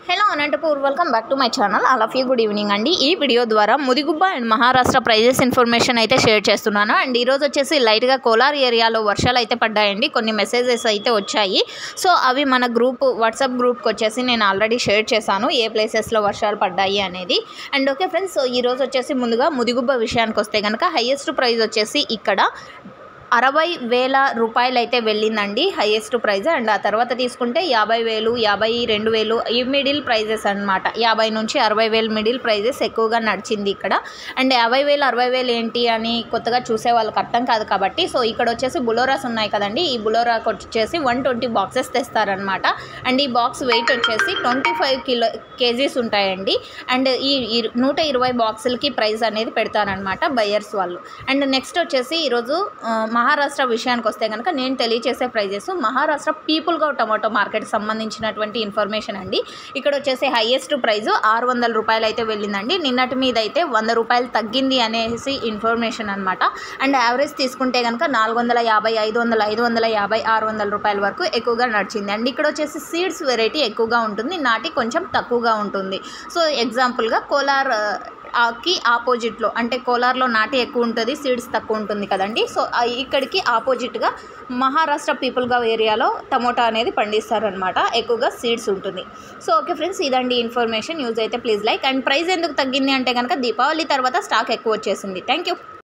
hello Anantapur welcome back to my channel all of you good evening అండి ఈ video ద్వారా Mudigubba and Maharashtra prices information అయితే share చేస్తున్నాను and ఈరోజు వచ్చేసి లైట్గా కోలార్ ఏరియాలో వర్షాలు అయితే పడ్డాయండి కొన్ని మెసేజెస్ అయితే వచ్చాయి సో అవి మన గ్రూప్ వాట్సాప్ గ్రూప్కి వచ్చేసి నేను ఆల్రెడీ షేర్ చేశాను ఏ ప్లేసెస్లో వర్షాలు పడ్డాయి అనేది అండ్ ఓకే ఫ్రెండ్స్ సో ఈరోజు వచ్చేసి ముందుగా ముదిగుబ్బ విషయానికి వస్తే కనుక హయ్యెస్ట్ ప్రైస్ వచ్చేసి ఇక్కడ అరవై వేల రూపాయలు అయితే వెళ్ళిందండి హైయెస్ట్ ప్రైజ్ అండ్ ఆ తర్వాత తీసుకుంటే యాభై వేలు యాభై రెండు వేలు ఈ మిడిల్ ప్రైజెస్ అనమాట యాభై నుంచి అరవై వేలు మిడిల్ ప్రైజెస్ ఎక్కువగా నడిచింది ఇక్కడ అండ్ యాభై వేలు అరవై వేలు ఏంటి అని కొత్తగా చూసే వాళ్ళకి అర్థం కాదు కాబట్టి సో ఇక్కడ వచ్చేసి బులోరాస్ ఉన్నాయి కదండి ఈ బులోరాకి వచ్చేసి వన్ ట్వంటీ బాక్సెస్ తెస్తారనమాట అండ్ ఈ బాక్స్ వెయిట్ వచ్చేసి ట్వంటీ ఫైవ్ కిలో కేజీస్ ఉంటాయండి అండ్ ఈ ఇర్- నూట ఇరవై బాక్సులకి ప్రైస్ అనేది పెడతారనమాట బయర్స్ వాళ్ళు అండ్ నెక్స్ట్ వచ్చేసి ఈరోజు ఆ, మహారాష్ట్ర విషయానికి వస్తే కనుక నేను తెలియచేసే ప్రైజెస్ మహారాష్ట్ర పీపుల్గా టొమాటో మార్కెట్ సంబంధించినటువంటి ఇన్ఫర్మేషన్ అండి ఇక్కడ వచ్చేసి హైయెస్ట్ ప్రైస్ ఆరు వందల రూపాయలు అయితే వెళ్ళిందండి నిన్నటి మీద అయితే వంద రూపాయలు తగ్గింది అనేసి ఇన్ఫర్మేషన్ అనమాట అండ్ యావరేజ్ తీసుకుంటే కనుక నాలుగు వందల యాభై ఐదు వందల ఐదు వందల యాభై ఆరు వందల రూపాయల వరకు ఎక్కువగా నడిచింది అండ్ ఇక్కడ వచ్చేసి సీడ్స్ వెరైటీ ఎక్కువగా ఉంటుంది నాటి కొంచెం తక్కువగా ఉంటుంది సో ఎగ్జాంపుల్గా కోలార్ ఆ, కి ఆపోజిట్లో అంటే కోలార్లో నాటి ఎక్కువ ఉంటుంది సీడ్స్ తక్కువ ఉంటుంది కదండి సో ఆ ఇక్కడికి ఆపోజిట్గా మహారాష్ట్ర పీపుల్గా ఏరియాలో టమోటా అనేది పండిస్తారనమాట ఎక్కువగా సీడ్స్ ఉంటుంది సో ఓకే ఫ్రెండ్స్ ఇదండి ఇన్ఫర్మేషన్ యూజ్ అయితే ప్లీజ్ లైక్ అండ్ ప్రైస్ ఎందుకు తగ్గింది అంటే కనుక దీపావళి తర్వాత స్టాక్ ఎక్కువ వచ్చేసింది థ్యాంక్ యూ